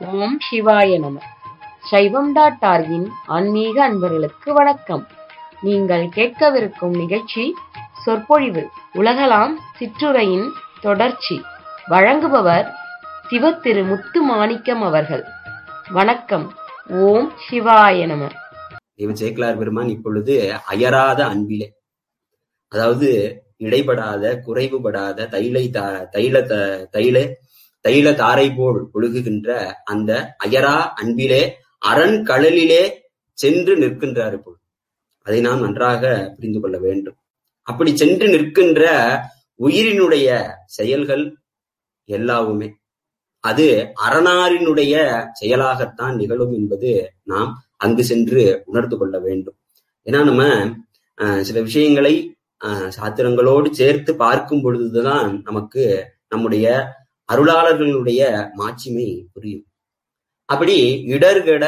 ஓம் சிவாய நம சைவம் டாட் ஆர்கின் ஆன்மீக அன்பர்களுக்கு வணக்கம் நீங்கள் கேட்கவிருக்கும் நிகழ்ச்சி சொற்பொழிவு உலகலாம் சிற்றுரையின் தொடர்ச்சி வழங்குபவர் சிவ திரு முத்து மாணிக்கம் அவர்கள் வணக்கம் ஓம் சிவாய நம இவன் சேக்கலார் பெருமான் இப்பொழுது அயராத அன்பிலே அதாவது இடைபடாத குறைவுபடாத தைலை தா தைல த- தைல தைல தாரை போல் ஒழுகுகின்ற அந்த அயரா அன்பிலே அரண் கடலிலே சென்று நிற்கின்றார் இப்போ அதை நாம் நன்றாக புரிந்து கொள்ள வேண்டும் அப்படி சென்று நிற்கின்ற உயிரினுடைய செயல்கள் எல்லாவுமே அது அரணாரினுடைய செயலாகத்தான் நிகழும் என்பது நாம் அங்கு சென்று உணர்ந்து கொள்ள வேண்டும் ஏன்னா நம்ம அஹ், சில விஷயங்களை அஹ், சாத்திரங்களோடு சேர்த்து பார்க்கும் பொழுதுதான் நமக்கு நம்முடைய அருளாளர்களுடைய மாட்சிமை புரியும் அப்படி இடர்கட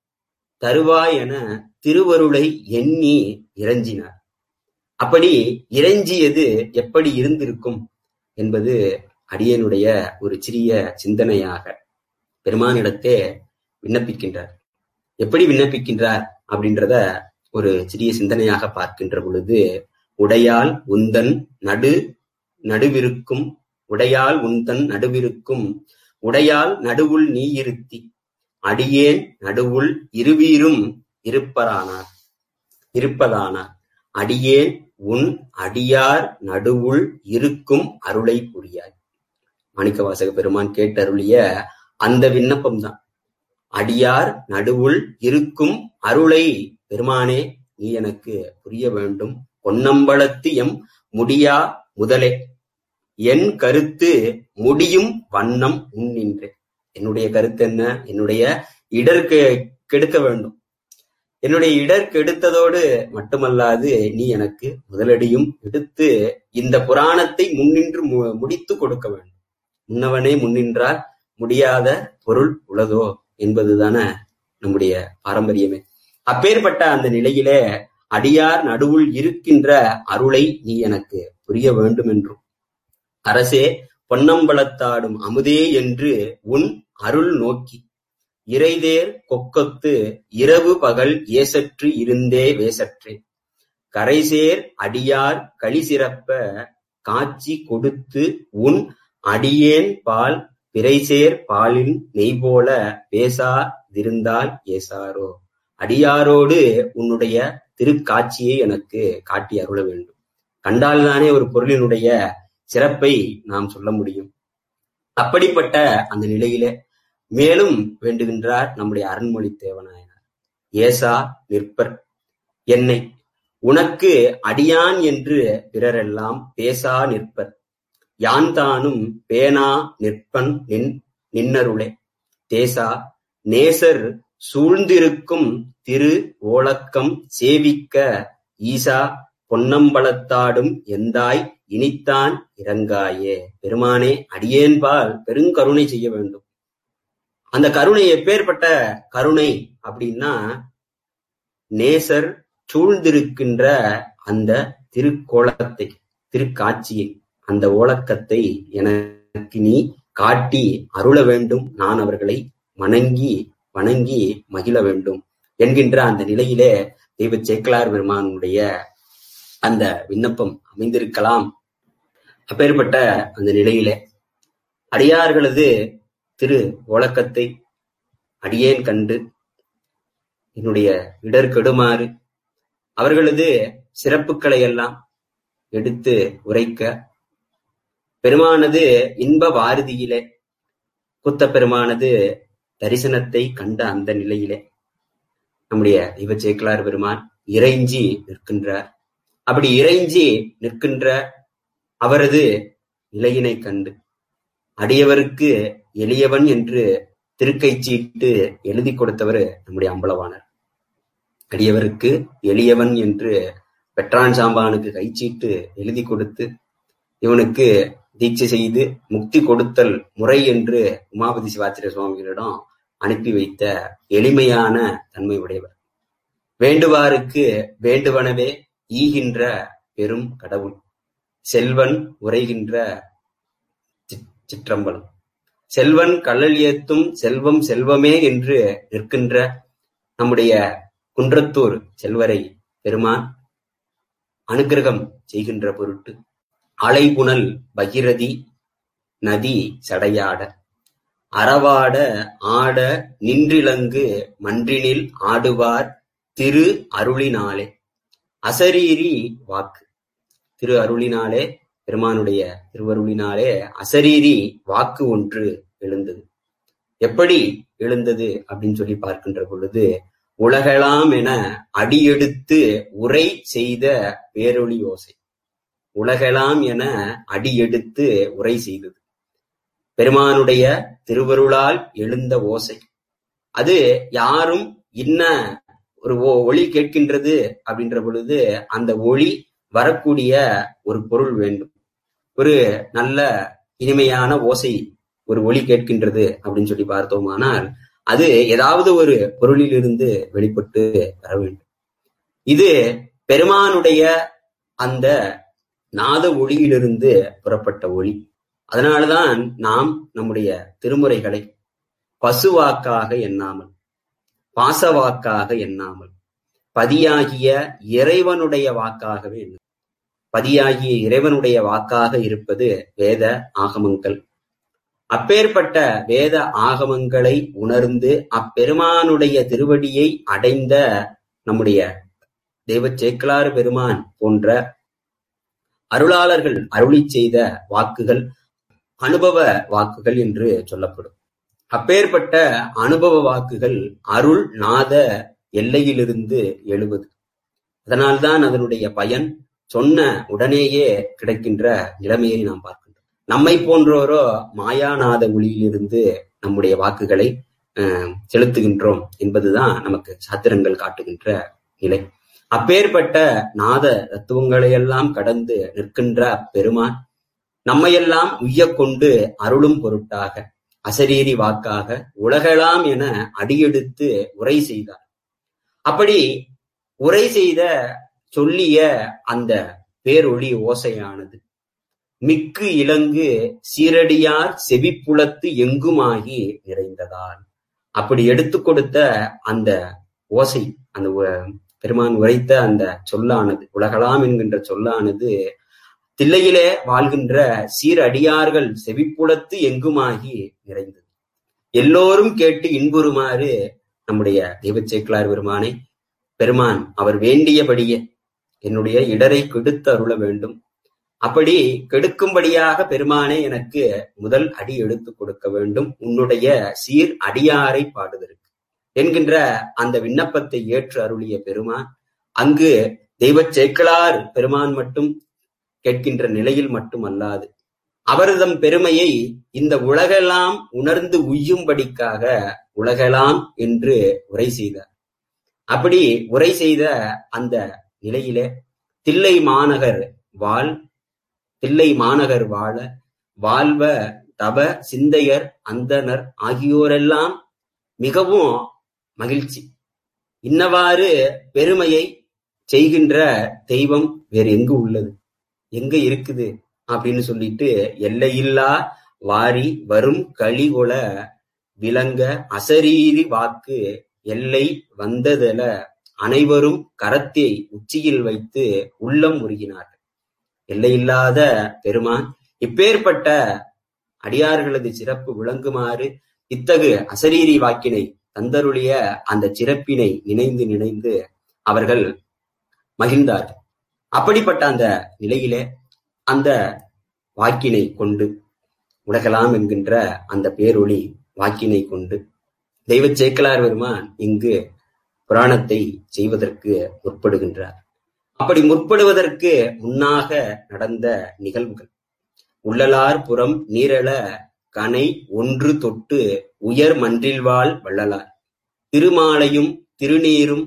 தருவாய் என திருவருளை எண்ணி இறைஞ்சினார் அப்படி இறைஞ்சியது எப்படி இருந்திருக்கும் என்பது அடியனுடைய ஒரு சிறிய சிந்தனையாக பெருமானிடத்தே விண்ணப்பிக்கின்றார் எப்படி விண்ணப்பிக்கின்றார் அப்படின்றத ஒரு சிறிய சிந்தனையாக பார்க்கின்ற பொழுது உடையால் உந்தன் நடு நடுவிருக்கும் உடையால் உந்தன் நடுவிருக்கும் உடையால் நடுவுள் நீ இருத்தி அடியேன் நடுவுள் இருவீரும் இருப்பரானார் இருப்பதானார் அடியேன் உன் அடியார் நடுவுள் இருக்கும் அருளை புரியாய் மாணிக்கவாசக பெருமான் கேட்டருளிய அந்த விண்ணப்பம் தான் அடியார் நடுவுள் இருக்கும் அருளை பெருமானே நீ எனக்கு புரிய வேண்டும் பொன்னம்பலத்து எம் முடியா முதலே என் கருத்து முடியும் வண்ணம் உன்னின்றே என்னுடைய கருத்து என்ன என்னுடைய இடர் கெ- கெடுக்க வேண்டும் என்னுடைய இடர் கெடுத்ததோடு மட்டுமல்லாது நீ எனக்கு முதலடியும் எடுத்து இந்த புராணத்தை முன்னின்று மு- முடித்து கொடுக்க வேண்டும் முன்னவனே முன்னின்றால் முடியாத பொருள் உளதோ என்பதுதானே நம்முடைய பாரம்பரியமே அப்பேற்பட்ட அந்த நிலையிலே அடியார் நடுவுள் இருக்கின்ற அருளை நீ எனக்கு புரிய வேண்டும் என்றும் அரசே பொன்னம்பலத்தாடும் அமுதே என்று உன் அருள் நோக்கி இறைதேர் கொக்கத்து இரவு பகல் ஏசற்று இருந்தே வேசற்றே கரைசேர் அடியார் களி சிறப்ப காட்சி கொடுத்து உன் அடியேன் பால் பிறைசேர் பாலின் நெய் போல பேசாதிருந்தால் ஏசாரோ அடியாரோடு உன்னுடைய திருக்காட்சியை எனக்கு காட்டி அருள வேண்டும் கண்டால்தானே ஒரு பொருளினுடைய சிறப்பை நாம் சொல்ல முடியும் அப்படிப்பட்ட அந்த நிலையிலே மேலும் வேண்டுகின்றார் நம்முடைய அருண்மொழி தேவநாயனார் ஏசா நிற்பர் என்னை உனக்கு அடியான் என்று பிறரெல்லாம் பேசா நிற்பர் யான் தானும் பேனா நிற்பன் நின் நின்னருளே தேசா நேசர் சூழ்ந்திருக்கும் திரு ஓலக்கம் சேவிக்க ஈசா பொன்னம்பலத்தாடும் எந்தாய் இனித்தான் இறங்காயே பெருமானே அடியேன்பால் பெருங்கருணை செய்ய வேண்டும் அந்த கருணை எப்பேற்பட்ட கருணை அப்படின்னா நேசர் சூழ்ந்திருக்கின்ற அந்த திருக்கோலத்தை திருக்காட்சியை அந்த ஓலக்கத்தை எனக்கு நீ காட்டி அருள வேண்டும் நான் அவர்களை வணங்கி வணங்கி மகிழ வேண்டும் என்கின்ற அந்த நிலையிலே தெய்வ சேக்கலார் பெருமானுடைய அந்த விண்ணப்பம் அமைந்திருக்கலாம் அப்பேற்பட்ட அந்த நிலையிலே அடியார்களது திரு ஓலக்கத்தை அடியேன் கண்டு என்னுடைய இடர் கெடுமாறு அவர்களது சிறப்புகளை எல்லாம் எடுத்து உரைக்க பெருமானது இன்ப வாரதியிலே குத்த பெருமானது தரிசனத்தை கண்ட அந்த நிலையிலே நம்முடைய தெய்வ சேக்கலார் பெருமான் இறைஞ்சி நிற்கின்றார் அப்படி இறைஞ்சி நிற்கின்ற அவரது நிலையினை கண்டு அடியவருக்கு எளியவன் என்று திருக்கை சீட்டு எழுதி கொடுத்தவர் நம்முடைய அம்பலவாணர் அடியவருக்கு எளியவன் என்று பெற்றான் சாம்பானுக்கு கைச்சீட்டு எழுதி கொடுத்து இவனுக்கு தீட்சை செய்து முக்தி கொடுத்தல் முறை என்று உமாபதி சிவாச்சாரிய சுவாமிகளிடம் அனுப்பி வைத்த எளிமையான தன்மை உடையவர் வேண்டுவாருக்கு வேண்டுவனவே ஈகின்ற பெரும் கடவுள் செல்வன் உரைகின்ற சிற்றம்பலம் செல்வன் கள்ளல் ஏத்தும் செல்வம் செல்வமே என்று நிற்கின்ற நம்முடைய குன்றத்தூர் செல்வரை பெருமான் அனுக்கிரகம் செய்கின்ற பொருட்டு அலைபுனல் பகிரதி நதி சடையாட அறவாட ஆட நின்றிலங்கு மன்றினில் ஆடுவார் திரு அருளினாலே அசரீரி வாக்கு திரு அருளினாலே பெருமானுடைய திருவருளினாலே அசரீரி வாக்கு ஒன்று எழுந்தது எப்படி எழுந்தது அப்படின்னு சொல்லி பார்க்கின்ற பொழுது உலகலாம் என அடியெடுத்து உரை செய்த பேரொளி ஓசை உலகலாம் என அடியெடுத்து உரை செய்தது பெருமானுடைய திருவருளால் எழுந்த ஓசை அது யாரும் இன்ன ஒரு ஒளி கேட்கின்றது அப்படின்ற பொழுது அந்த ஒளி வரக்கூடிய ஒரு பொருள் வேண்டும் ஒரு நல்ல இனிமையான ஓசை ஒரு ஒளி கேட்கின்றது அப்படின்னு சொல்லி பார்த்தோமானால் அது ஏதாவது ஒரு பொருளிலிருந்து வெளிப்பட்டு வர வேண்டும் இது பெருமானுடைய அந்த நாத ஒளியிலிருந்து புறப்பட்ட ஒளி அதனால்தான் நாம் நம்முடைய திருமுறைகளை பசுவாக்காக எண்ணாமல் பாசவாக்காக எண்ணாமல் பதியாகிய இறைவனுடைய வாக்காகவே எண்ண பதியாகிய இறைவனுடைய வாக்காக இருப்பது வேத ஆகமங்கள் அப்பேற்பட்ட வேத ஆகமங்களை உணர்ந்து அப்பெருமானுடைய திருவடியை அடைந்த நம்முடைய தெய்வ சேக்கலாறு பெருமான் போன்ற அருளாளர்கள் அருளி செய்த வாக்குகள் அனுபவ வாக்குகள் என்று சொல்லப்படும் அப்பேற்பட்ட அனுபவ வாக்குகள் அருள் நாத எல்லையிலிருந்து எழுவது அதனால்தான் அதனுடைய பயன் சொன்ன உடனேயே கிடைக்கின்ற நிலைமையை நாம் பார்க்கின்றோம் நம்மை போன்றோரோ மாயாநாத ஒளியிலிருந்து நம்முடைய வாக்குகளை செலுத்துகின்றோம் என்பதுதான் நமக்கு சாத்திரங்கள் காட்டுகின்ற நிலை அப்பேற்பட்ட நாத தத்துவங்களை எல்லாம் கடந்து நிற்கின்ற அப்பெருமான் நம்மையெல்லாம் உய்யக் கொண்டு அருளும் பொருட்டாக அசரீரி வாக்காக உலகலாம் என அடியெடுத்து உரை செய்தார் அப்படி உரை செய்த சொல்லிய அந்த பேரொளி ஓசையானது மிக்கு இலங்கு சீரடியார் செவிப்புலத்து எங்குமாகி நிறைந்ததால் அப்படி எடுத்து கொடுத்த அந்த ஓசை அந்த பெருமான் உரைத்த அந்த சொல்லானது உலகலாம் என்கின்ற சொல்லானது தில்லையிலே வாழ்கின்ற சீரடியார்கள் செவிப்புலத்து எங்குமாகி நிறைந்தது எல்லோரும் கேட்டு இன்புறுமாறு நம்முடைய தெய்வச்சேக்கலார் பெருமானை பெருமான் அவர் வேண்டியபடியே என்னுடைய இடரை கெடுத்து அருள வேண்டும் அப்படி கெடுக்கும்படியாக பெருமானே எனக்கு முதல் அடி எடுத்து கொடுக்க வேண்டும் உன்னுடைய சீர் அடியாரை பாடுதற்கு என்கின்ற அந்த விண்ணப்பத்தை ஏற்று அருளிய பெருமான் அங்கு தெய்வ சேக்கலார் பெருமான் மட்டும் கேட்கின்ற நிலையில் மட்டும் அல்லாது அவர்தம் பெருமையை இந்த உலகெல்லாம் உணர்ந்து உய்யும்படிக்காக உலகெல்லாம் என்று உரை செய்தார் அப்படி உரை செய்த அந்த நிலையிலே தில்லை மாநகர் வாழ் தில்லை மாநகர் வாழ வாழ்வ தப சிந்தையர் அந்தனர் ஆகியோரெல்லாம் மிகவும் மகிழ்ச்சி இன்னவாறு பெருமையை செய்கின்ற தெய்வம் வேறு எங்கு உள்ளது எங்க இருக்குது அப்படின்னு சொல்லிட்டு எல்லையில்லா வாரி வரும் கலிகொல விளங்க அசரீரி வாக்கு எல்லை வந்ததெல அனைவரும் கரத்தை உச்சியில் வைத்து உள்ளம் உருகினார்கள் எல்லையில்லாத பெருமான் இப்பேற்பட்ட அடியார்களது சிறப்பு விளங்குமாறு இத்தகு அசரீரி வாக்கினை தந்தருளிய அந்த சிறப்பினை நினைந்து நினைந்து அவர்கள் மகிழ்ந்தார்கள் அப்படிப்பட்ட அந்த நிலையிலே அந்த வாக்கினை கொண்டு உலகலாம் என்கின்ற அந்த பேரொளி வாக்கினை கொண்டு தெய்வ சேக்கலார் பெருமான் இங்கு புராணத்தை செய்வதற்கு முற்படுகின்றார் அப்படி முற்படுவதற்கு முன்னாக நடந்த நிகழ்வுகள் உள்ளலார் புறம் நீரள கனை ஒன்று தொட்டு உயர் மன்றில்வாள் வள்ளலார் திருமாலையும் திருநீரும்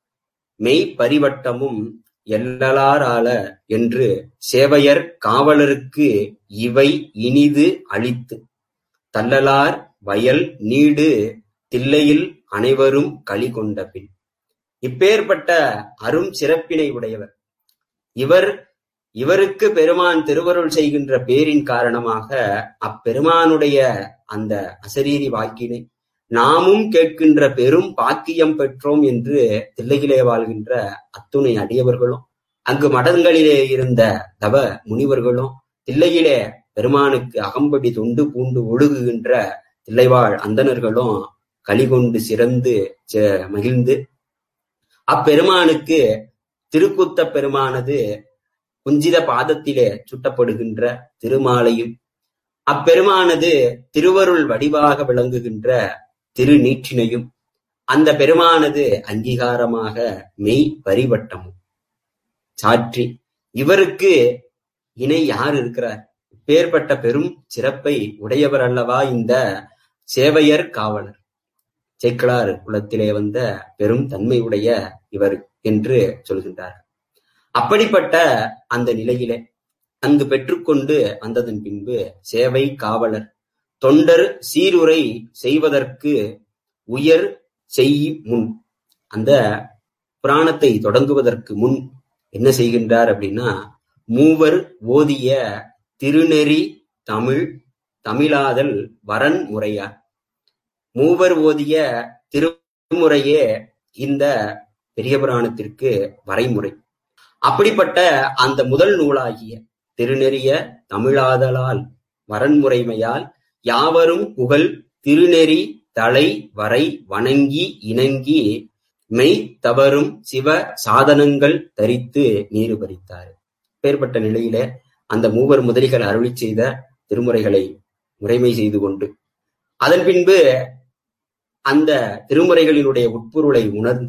மெய் பரிவட்டமும் எல்லலாரால என்று சேவையர் காவலருக்கு இவை இனிது அளித்து தள்ளலார் வயல் நீடு தில்லையில் அனைவரும் களி கொண்ட பின் இப்பேற்பட்ட அரும் சிறப்பினை உடையவர் இவர் இவருக்கு பெருமான் திருவருள் செய்கின்ற பேரின் காரணமாக அப்பெருமானுடைய அந்த அசரீரி வாக்கினை நாமும் கேட்கின்ற பெரும் பாக்கியம் பெற்றோம் என்று தில்லையிலே வாழ்கின்ற அத்துணை அடியவர்களும் அங்கு மடங்களிலே இருந்த தவ முனிவர்களும் தில்லையிலே பெருமானுக்கு அகம்படி தொண்டு பூண்டு ஒழுகுகின்ற தில்லைவாழ் அந்தணர்களும் கலிகொண்டு சிறந்து மகிழ்ந்து அப்பெருமானுக்கு திருக்குத்த பெருமானது குஞ்சித பாதத்திலே சுட்டப்படுகின்ற திருமாலையும் அப்பெருமானது திருவருள் வடிவாக விளங்குகின்ற திருநீற்றினையும் அந்த பெருமானது அங்கீகாரமாக மெய் பரிவட்டமும் சாற்றி இவருக்கு இணை யார் இருக்கிறார் பேர்பட்ட பெரும் சிறப்பை உடையவர் அல்லவா இந்த சேவையர் காவலர் சேக்கலார் குலத்திலே வந்த பெரும் தன்மை உடைய இவர் என்று சொல்கின்றார் அப்படிப்பட்ட அந்த நிலையிலே அங்கு பெற்றுக்கொண்டு வந்ததன் பின்பு சேவை காவலர் தொண்டர் சீருரை செய்வதற்கு உயர் செய் முன் அந்த புராணத்தை தொடங்குவதற்கு முன் என்ன செய்கின்றார் அப்படின்னா மூவர் ஓதிய திருநெறி தமிழ் தமிழாதல் வரன் முறையார் மூவர் ஓதிய திருமுறையே இந்த பெரிய புராணத்திற்கு வரைமுறை அப்படிப்பட்ட அந்த முதல் நூலாகிய திருநெறிய தமிழாதலால் வரன்முறைமையால் யாவரும் புகழ் திருநெறி தலை வரை வணங்கி இணங்கி மெய் தவறும் சிவ சாதனங்கள் தரித்து நீரு பறித்தார் பேர்பட்ட நிலையில அந்த மூவர் முதலிகள் அருளி செய்த திருமுறைகளை முறைமை செய்து கொண்டு அதன் பின்பு அந்த திருமுறைகளினுடைய உட்பொருளை உணர்ந்து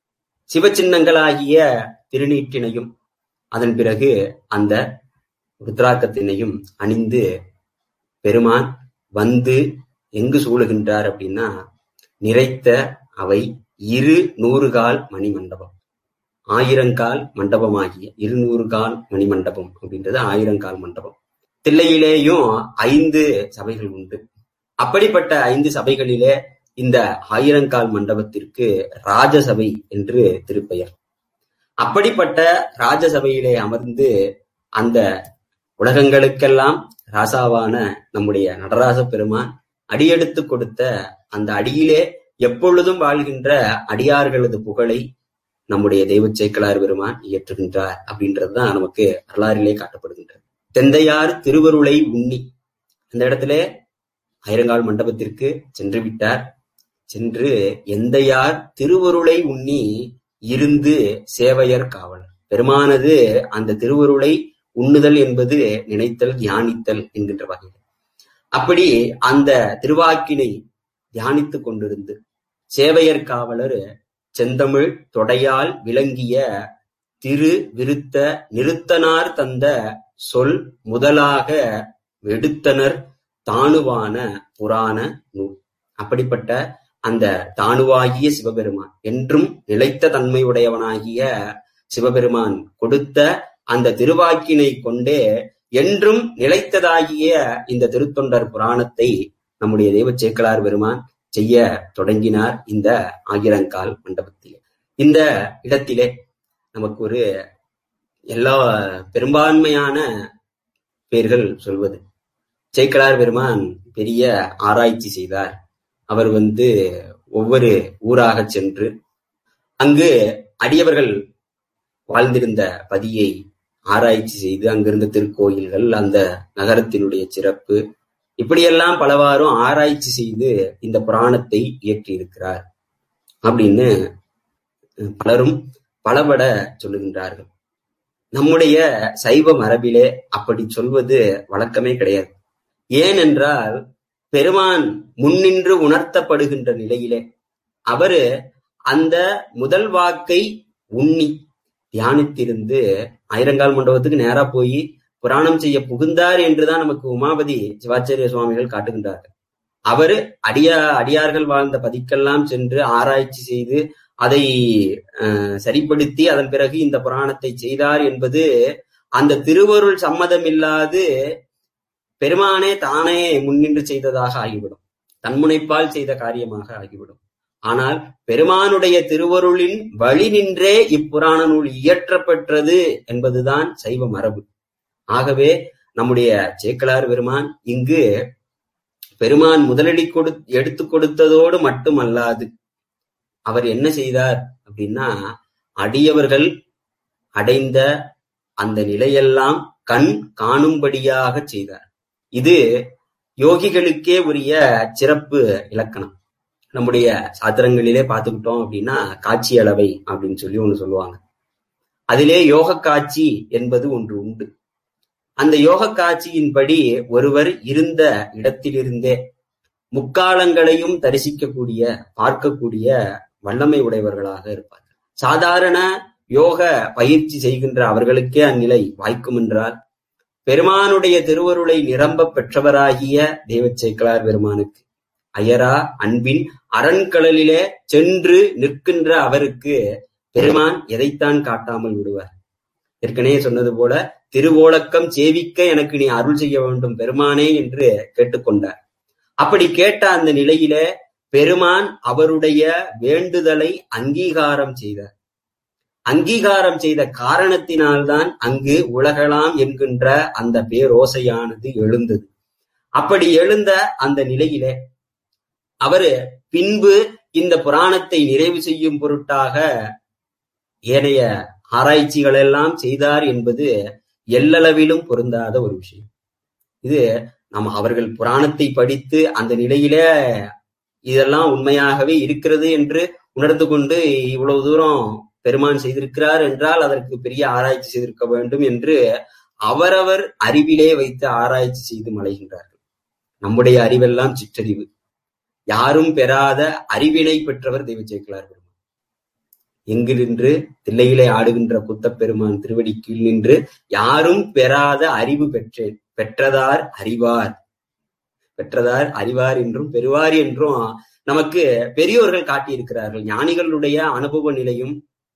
சிவச்சின்னங்களாகிய திருநீற்றினையும் அதன் பிறகு அந்த ருத்ராக்கத்தினையும் அணிந்து பெருமான் வந்து எங்கு சூழுகின்றார் அப்படின்னா நிறைத்த அவை இரு நூறு கால் மணிமண்டபம் ஆயிரங்கால் மண்டபமாகிய இருநூறு கால் மணிமண்டபம் அப்படின்றது ஆயிரங்கால் மண்டபம் தில்லையிலேயும் ஐந்து சபைகள் உண்டு அப்படிப்பட்ட ஐந்து சபைகளிலே இந்த ஆயிரங்கால் மண்டபத்திற்கு ராஜசபை என்று திருப்பெயர் அப்படிப்பட்ட ராஜசபையிலே அமர்ந்து அந்த உலகங்களுக்கெல்லாம் ராசாவான நம்முடைய நடராச பெருமான் அடியெடுத்து கொடுத்த அந்த அடியிலே எப்பொழுதும் வாழ்கின்ற அடியார்களது புகழை நம்முடைய தெய்வ சேக்கலார் பெருமான் இயற்றுகின்றார் அப்படின்றதுதான் நமக்கு வரலாறிலே காட்டப்படுகின்றது தெந்தையார் திருவருளை உண்ணி அந்த இடத்துல ஆயிரங்கால் மண்டபத்திற்கு சென்று விட்டார் சென்று எந்தையார் திருவருளை உண்ணி இருந்து சேவையர் காவலர் பெருமானது அந்த திருவருளை உண்ணுதல் என்பது நினைத்தல் தியானித்தல் என்கின்ற வகையில் அப்படி அந்த திருவாக்கினை தியானித்துக் கொண்டிருந்து சேவையர் காவலர் செந்தமிழ் தொடையால் விளங்கிய திரு விருத்த நிறுத்தனார் தந்த சொல் முதலாக வெடுத்தனர் தானுவான புராண நூல் அப்படிப்பட்ட அந்த தானுவாகிய சிவபெருமான் என்றும் நிலைத்த தன்மையுடையவனாகிய சிவபெருமான் கொடுத்த அந்த திருவாக்கினை கொண்டே என்றும் நிலைத்ததாகிய இந்த திருத்தொண்டர் புராணத்தை நம்முடைய தெய்வ சேக்கலார் பெருமான் செய்ய தொடங்கினார் இந்த ஆயிரங்கால் மண்டபத்திலே இந்த இடத்திலே நமக்கு ஒரு எல்லா பெரும்பான்மையான பேர்கள் சொல்வது சேக்கலார் பெருமான் பெரிய ஆராய்ச்சி செய்தார் அவர் வந்து ஒவ்வொரு ஊராக சென்று அங்கு அடியவர்கள் வாழ்ந்திருந்த பதியை ஆராய்ச்சி செய்து அங்கிருந்த திருக்கோயில்கள் அந்த நகரத்தினுடைய சிறப்பு இப்படியெல்லாம் பலவாறும் ஆராய்ச்சி செய்து இந்த புராணத்தை இயற்றியிருக்கிறார் அப்படின்னு பலரும் பலபட சொல்லுகின்றார்கள் நம்முடைய சைவ மரபிலே அப்படி சொல்வது வழக்கமே கிடையாது ஏனென்றால் பெருமான் முன்னின்று உணர்த்தப்படுகின்ற நிலையிலே அவரு அந்த முதல் வாக்கை உண்ணி தியானித்திருந்து ஆயிரங்கால் மண்டபத்துக்கு நேரா போய் புராணம் செய்ய புகுந்தார் என்றுதான் நமக்கு உமாபதி சிவாச்சாரிய சுவாமிகள் காட்டுகின்றார்கள் அவரு அடியா அடியார்கள் வாழ்ந்த பதிக்கெல்லாம் சென்று ஆராய்ச்சி செய்து அதை சரிப்படுத்தி அதன் பிறகு இந்த புராணத்தை செய்தார் என்பது அந்த திருவருள் சம்மதம் இல்லாது பெருமானே தானே முன்னின்று செய்ததாக ஆகிவிடும் தன்முனைப்பால் செய்த காரியமாக ஆகிவிடும் ஆனால் பெருமானுடைய திருவருளின் வழி நின்றே இப்புராண நூல் இயற்றப்பெற்றது என்பதுதான் சைவ மரபு ஆகவே நம்முடைய சேக்கலார் பெருமான் இங்கு பெருமான் முதலடி கொடு எடுத்து கொடுத்ததோடு மட்டுமல்லாது அவர் என்ன செய்தார் அப்படின்னா அடியவர்கள் அடைந்த அந்த நிலையெல்லாம் கண் காணும்படியாக செய்தார் இது யோகிகளுக்கே உரிய சிறப்பு இலக்கணம் நம்முடைய சாத்திரங்களிலே பார்த்துக்கிட்டோம் அப்படின்னா காட்சி அளவை அப்படின்னு சொல்லி ஒண்ணு சொல்லுவாங்க அதிலே யோக காட்சி என்பது ஒன்று உண்டு அந்த யோக காட்சியின்படி ஒருவர் இருந்த இடத்திலிருந்தே முக்காலங்களையும் தரிசிக்கக்கூடிய பார்க்கக்கூடிய வல்லமை உடையவர்களாக இருப்பார்கள் சாதாரண யோக பயிற்சி செய்கின்ற அவர்களுக்கே அந்நிலை வாய்க்கும் என்றால் பெருமானுடைய திருவருளை நிரம்ப பெற்றவராகிய தெய்வச்சேக்கலார் பெருமானுக்கு அயரா அன்பின் அரண்கடலிலே சென்று நிற்கின்ற அவருக்கு பெருமான் எதைத்தான் காட்டாமல் விடுவார் ஏற்கனவே சொன்னது போல திருவோலக்கம் சேவிக்க எனக்கு நீ அருள் செய்ய வேண்டும் பெருமானே என்று கேட்டுக்கொண்டார் அப்படி கேட்ட அந்த நிலையிலே பெருமான் அவருடைய வேண்டுதலை அங்கீகாரம் செய்தார் அங்கீகாரம் செய்த காரணத்தினால்தான் அங்கு உலகலாம் என்கின்ற அந்த பேரோசையானது எழுந்தது அப்படி எழுந்த அந்த நிலையிலே அவரு பின்பு இந்த புராணத்தை நிறைவு செய்யும் பொருட்டாக ஏனைய ஆராய்ச்சிகள் எல்லாம் செய்தார் என்பது எல்லளவிலும் பொருந்தாத ஒரு விஷயம் இது நம்ம அவர்கள் புராணத்தை படித்து அந்த நிலையில இதெல்லாம் உண்மையாகவே இருக்கிறது என்று உணர்ந்து கொண்டு இவ்வளவு தூரம் பெருமான் செய்திருக்கிறார் என்றால் அதற்கு பெரிய ஆராய்ச்சி செய்திருக்க வேண்டும் என்று அவரவர் அறிவிலே வைத்து ஆராய்ச்சி செய்து மலைகின்றார்கள் நம்முடைய அறிவெல்லாம் சிற்றறிவு யாரும் பெறாத அறிவினை பெற்றவர் தெய்வ சேக்கலார் பெருமான் எங்கு நின்று தில்லையிலே ஆடுகின்ற புத்தப் பெருமான் திருவடி கீழ் நின்று யாரும் பெறாத அறிவு பெற்றேன் பெற்றதார் அறிவார் பெற்றதார் அறிவார் என்றும் பெறுவார் என்றும் நமக்கு பெரியோர்கள் காட்டியிருக்கிறார்கள் ஞானிகளுடைய அனுபவ நிலையும்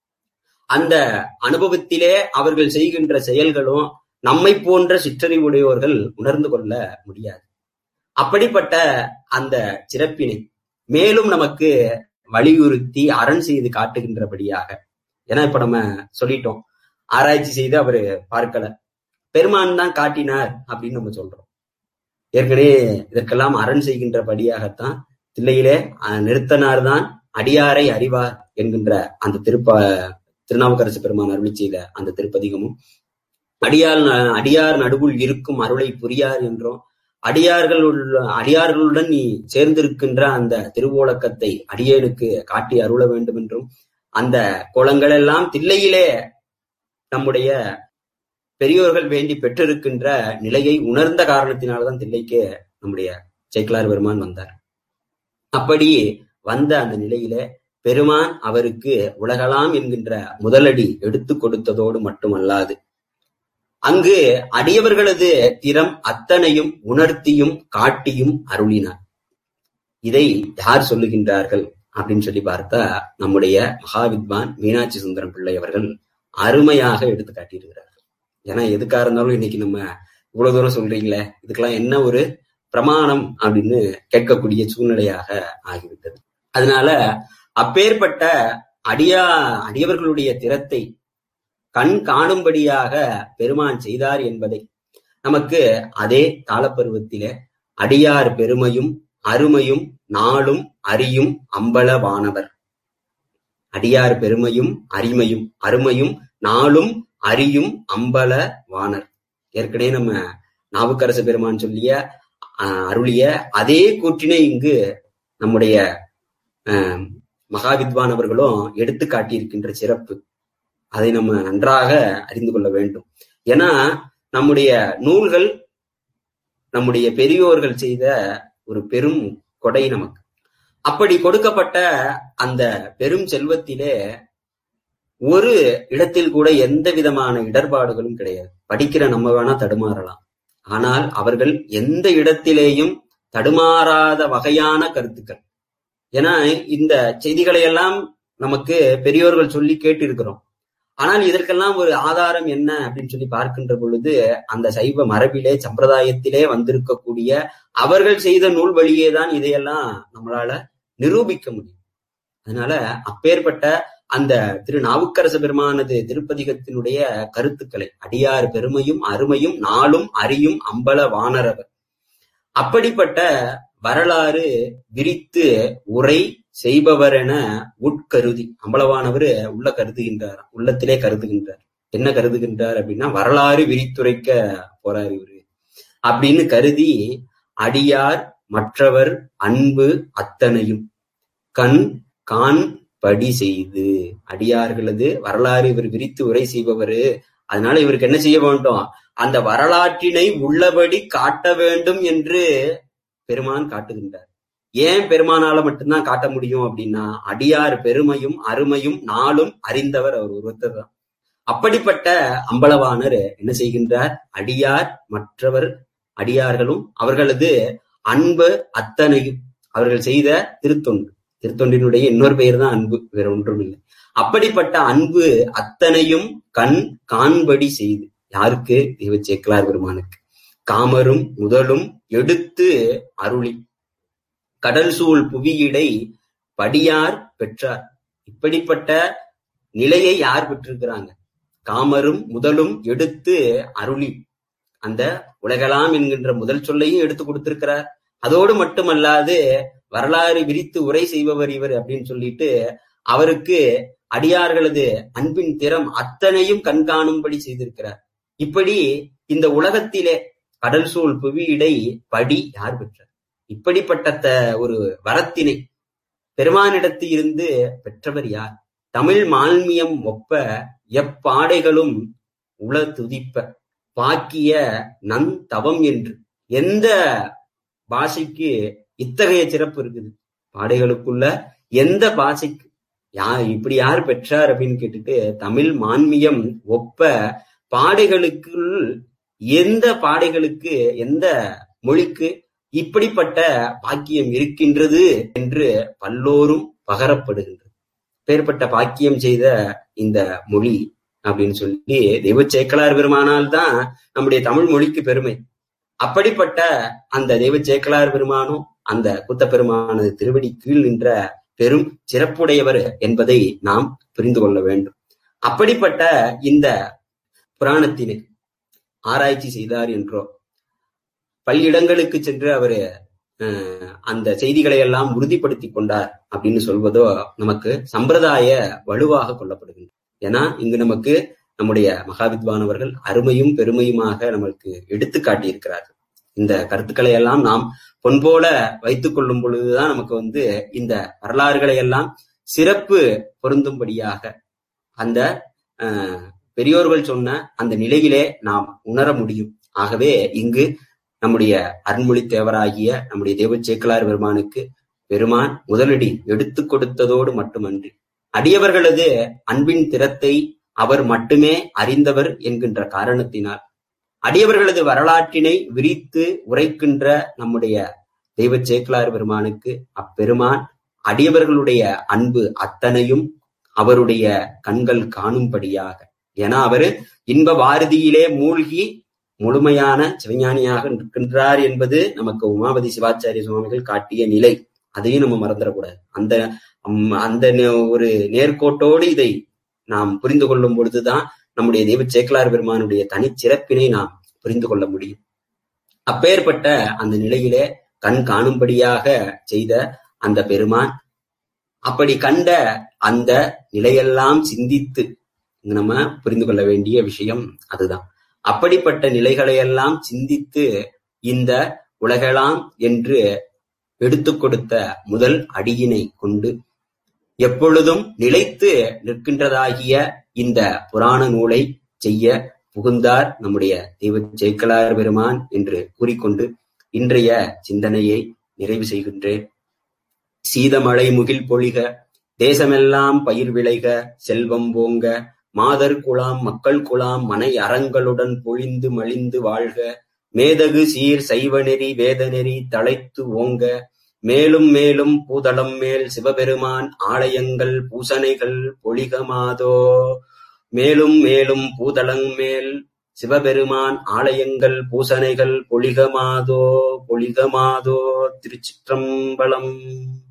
அந்த அனுபவத்திலே அவர்கள் செய்கின்ற செயல்களும் நம்மை போன்ற சிற்றறிவுடையோர்கள் உணர்ந்து கொள்ள முடியாது அப்படிப்பட்ட அந்த சிறப்பினை மேலும் நமக்கு வலியுறுத்தி அரண் செய்து காட்டுகின்றபடியாக ஏன்னா இப்ப நம்ம சொல்லிட்டோம் ஆராய்ச்சி செய்து அவரு பார்க்கல பெருமான் தான் காட்டினார் அப்படின்னு நம்ம சொல்றோம் ஏற்கனவே இதற்கெல்லாம் அரண் செய்கின்றபடியாகத்தான் தில்லையிலே நிறுத்தனார் தான் அடியாரை அறிவார் என்கின்ற அந்த திருப்ப திருநாவுக்கரசு பெருமான் அருளி செய்த அந்த திருப்பதிகமும் அடியார் அடியார் நடுவுள் இருக்கும் அருளை புரியார் என்றும் அடியார்கள் அடியார்களுடன் நீ சேர்ந்திருக்கின்ற அந்த திருவோலக்கத்தை அடியேனுக்கு காட்டி அருள வேண்டும் என்றும் அந்த கோலங்கள் எல்லாம் தில்லையிலே நம்முடைய பெரியோர்கள் வேண்டி பெற்றிருக்கின்ற நிலையை உணர்ந்த காரணத்தினால்தான் தில்லைக்கு நம்முடைய சேக்கலார் பெருமான் வந்தார் அப்படி வந்த அந்த நிலையில பெருமான் அவருக்கு உலகலாம் என்கின்ற முதலடி எடுத்து கொடுத்ததோடு மட்டுமல்லாது அங்கு அடியவர்களது திறம் அத்தனையும் உணர்த்தியும் காட்டியும் அருளினார் இதை யார் சொல்லுகின்றார்கள் அப்படின்னு சொல்லி பார்த்தா நம்முடைய மகாவித்வான் மீனாட்சி சுந்தரம் பிள்ளை அவர்கள் அருமையாக எடுத்து காட்டியிருக்கிறார்கள் ஏன்னா எதுக்கா இருந்தாலும் இன்னைக்கு நம்ம இவ்வளவு தூரம் சொல்றீங்களே இதுக்கெல்லாம் என்ன ஒரு பிரமாணம் அப்படின்னு கேட்கக்கூடிய சூழ்நிலையாக ஆகிவிட்டது அதனால அப்பேற்பட்ட அடியா அடியவர்களுடைய திறத்தை கண் காணும்படியாக பெருமான் செய்தார் என்பதை நமக்கு அதே காலப்பருவத்திலே அடியார் பெருமையும் அருமையும் நாளும் அறியும் அம்பலவானவர் அடியார் பெருமையும் அரிமையும் அருமையும் நாளும் அறியும் அம்பல வானர் ஏற்கனவே நம்ம நாவுக்கரசு பெருமான் சொல்லிய அருளிய அதே கூற்றினை இங்கு நம்முடைய மகாவித்வான் அவர்களும் எடுத்து காட்டியிருக்கின்ற சிறப்பு அதை நம்ம நன்றாக அறிந்து கொள்ள வேண்டும் ஏன்னா நம்முடைய நூல்கள் நம்முடைய பெரியோர்கள் செய்த ஒரு பெரும் கொடை நமக்கு அப்படி கொடுக்கப்பட்ட அந்த பெரும் செல்வத்திலே ஒரு இடத்தில் கூட எந்த விதமான இடர்பாடுகளும் கிடையாது படிக்கிற நம்ம வேணா தடுமாறலாம் ஆனால் அவர்கள் எந்த இடத்திலேயும் தடுமாறாத வகையான கருத்துக்கள் ஏன்னா இந்த செய்திகளை எல்லாம் நமக்கு பெரியோர்கள் சொல்லி கேட்டு இருக்கிறோம் ஆனால் இதற்கெல்லாம் ஒரு ஆதாரம் என்ன அப்படின்னு சொல்லி பார்க்கின்ற பொழுது அந்த சைவ மரபிலே சம்பிரதாயத்திலே வந்திருக்கக்கூடிய அவர்கள் செய்த நூல் வழியே தான் இதையெல்லாம் நம்மளால நிரூபிக்க முடியும் அதனால அப்பேற்பட்ட அந்த திரு நாவுக்கரச பெருமானது திருப்பதிகத்தினுடைய கருத்துக்களை அடியார் பெருமையும் அருமையும் நாளும் அறியும் அம்பல வானரவர் அப்படிப்பட்ட வரலாறு விரித்து உரை செய்பவர் என உட்கருதி அம்பலவானவர் உள்ள கருதுகின்றார் உள்ளத்திலே கருதுகின்றார் என்ன கருதுகின்றார் அப்படின்னா வரலாறு விரித்துரைக்க போறார் இவரு அப்படின்னு கருதி அடியார் மற்றவர் அன்பு அத்தனையும் கண் கான் படி செய்து அடியார்களது வரலாறு இவர் விரித்து உரை செய்பவரு அதனால இவருக்கு என்ன செய்ய வேண்டும் அந்த வரலாற்றினை உள்ளபடி காட்ட வேண்டும் என்று பெருமான் காட்டுகின்றார் ஏன் பெருமானால மட்டும்தான் காட்ட முடியும் அப்படின்னா அடியார் பெருமையும் அருமையும் நாளும் அறிந்தவர் அவர் ஒருத்தர் தான் அப்படிப்பட்ட அம்பலவாணர் என்ன செய்கின்றார் அடியார் மற்றவர் அடியார்களும் அவர்களது அன்பு அத்தனையும் அவர்கள் செய்த திருத்தொண்டு திருத்தொண்டினுடைய இன்னொரு பெயர் தான் அன்பு வேற ஒன்றும் இல்லை அப்படிப்பட்ட அன்பு அத்தனையும் கண் காண்படி செய்து யாருக்கு தெய்வ சேக்கலார் பெருமானுக்கு காமரும் முதலும் எடுத்து அருளி கடல் சூழ் புவியிடை படியார் பெற்றார் இப்படிப்பட்ட நிலையை யார் பெற்றிருக்கிறாங்க காமரும் முதலும் எடுத்து அருளி அந்த உலகலாம் என்கின்ற முதல் சொல்லையும் எடுத்து கொடுத்திருக்கிறார் அதோடு மட்டுமல்லாது வரலாறு விரித்து உரை செய்பவர் இவர் அப்படின்னு சொல்லிட்டு அவருக்கு அடியார்களது அன்பின் திறம் அத்தனையும் கண்காணும்படி செய்திருக்கிறார் இப்படி இந்த உலகத்திலே கடல் சூழ் புவியிடை படி யார் பெற்றார் இப்படிப்பட்ட ஒரு வரத்தினை பெருமானிடத்து இருந்து பெற்றவர் யார் தமிழ் மால்மியம் ஒப்ப எப்பாடைகளும் உள துதிப்ப பாக்கிய நன் தவம் என்று எந்த பாஷைக்கு இத்தகைய சிறப்பு இருக்குது பாடைகளுக்குள்ள எந்த பாஷைக்கு யார் இப்படி யார் பெற்றார் அப்படின்னு கேட்டுட்டு தமிழ் மான்மியம் ஒப்ப பாடைகளுக்குள் எந்த பாடைகளுக்கு எந்த மொழிக்கு இப்படிப்பட்ட பாக்கியம் இருக்கின்றது என்று பல்லோரும் பகரப்படுகின்றது பேர்பட்ட பாக்கியம் செய்த இந்த மொழி அப்படின்னு சொல்லி தெய்வ சேக்கலார் பெருமானால் தான் நம்முடைய தமிழ் மொழிக்கு பெருமை அப்படிப்பட்ட அந்த தெய்வ சேக்கலார் பெருமானும் அந்த குத்த பெருமானது திருவடி கீழ் நின்ற பெரும் சிறப்புடையவர் என்பதை நாம் புரிந்து கொள்ள வேண்டும் அப்படிப்பட்ட இந்த புராணத்தினை ஆராய்ச்சி செய்தார் என்றோ பல்லிடங்களுக்கு சென்று அவரு அந்த செய்திகளை எல்லாம் உறுதிப்படுத்தி கொண்டார் அப்படின்னு சொல்வதோ நமக்கு சம்பிரதாய வலுவாக கொள்ளப்படுகின்றது ஏன்னா இங்கு நமக்கு நம்முடைய மகாவித்வானவர்கள் அருமையும் பெருமையுமாக நமக்கு எடுத்து காட்டியிருக்கிறார்கள் இந்த கருத்துக்களை எல்லாம் நாம் பொன்போல வைத்துக் கொள்ளும் பொழுதுதான் நமக்கு வந்து இந்த வரலாறுகளை எல்லாம் சிறப்பு பொருந்தும்படியாக அந்த பெரியோர்கள் சொன்ன அந்த நிலையிலே நாம் உணர முடியும் ஆகவே இங்கு நம்முடைய அருண்மொழி தேவராகிய நம்முடைய தெய்வ சேக்கலார் பெருமானுக்கு பெருமான் முதலடி எடுத்து கொடுத்ததோடு மட்டுமன்றி அடியவர்களது அன்பின் திறத்தை அவர் மட்டுமே அறிந்தவர் என்கின்ற காரணத்தினால் அடியவர்களது வரலாற்றினை விரித்து உரைக்கின்ற நம்முடைய தெய்வ சேக்கலார் பெருமானுக்கு அப்பெருமான் அடியவர்களுடைய அன்பு அத்தனையும் அவருடைய கண்கள் காணும்படியாக ஏன்னா அவரு இன்ப வாரதியிலே மூழ்கி முழுமையான சிவஞானியாக இருக்கின்றார் என்பது நமக்கு உமாபதி சிவாச்சாரிய சுவாமிகள் காட்டிய நிலை அதையும் நம்ம மறந்துடக்கூடாது அந்த அந்த ஒரு நேர்கோட்டோடு இதை நாம் புரிந்து கொள்ளும் பொழுதுதான் நம்முடைய தெய்வ சேக்கலார் பெருமானுடைய தனிச்சிறப்பினை நாம் புரிந்து கொள்ள முடியும் அப்பேற்பட்ட அந்த நிலையிலே கண் காணும்படியாக செய்த அந்த பெருமான் அப்படி கண்ட அந்த நிலையெல்லாம் சிந்தித்து நம்ம புரிந்து கொள்ள வேண்டிய விஷயம் அதுதான் அப்படிப்பட்ட நிலைகளையெல்லாம் சிந்தித்து இந்த உலகலாம் என்று எடுத்துக் கொடுத்த முதல் அடியினை கொண்டு எப்பொழுதும் நிலைத்து நிற்கின்றதாகிய இந்த புராண நூலை செய்ய புகுந்தார் நம்முடைய தெய்வ ஜெயக்கலார் பெருமான் என்று கூறிக்கொண்டு இன்றைய சிந்தனையை நிறைவு செய்கின்றேன் சீதமழை முகில் பொழிக தேசமெல்லாம் பயிர் விளைக செல்வம் போங்க மாதர் குலாம் மக்கள் குலாம் மனை அறங்களுடன் பொழிந்து மலிந்து வாழ்க மேதகு சீர் சைவநெறி வேதநெறி தழைத்து ஓங்க மேலும் மேலும் பூதளம் மேல் சிவபெருமான் ஆலயங்கள் பூசனைகள் பொழிகமாதோ மேலும் மேலும் பூதளம் மேல் சிவபெருமான் ஆலயங்கள் பூசனைகள் பொழிகமாதோ பொழிகமாதோ திருச்சிற்றம்பலம்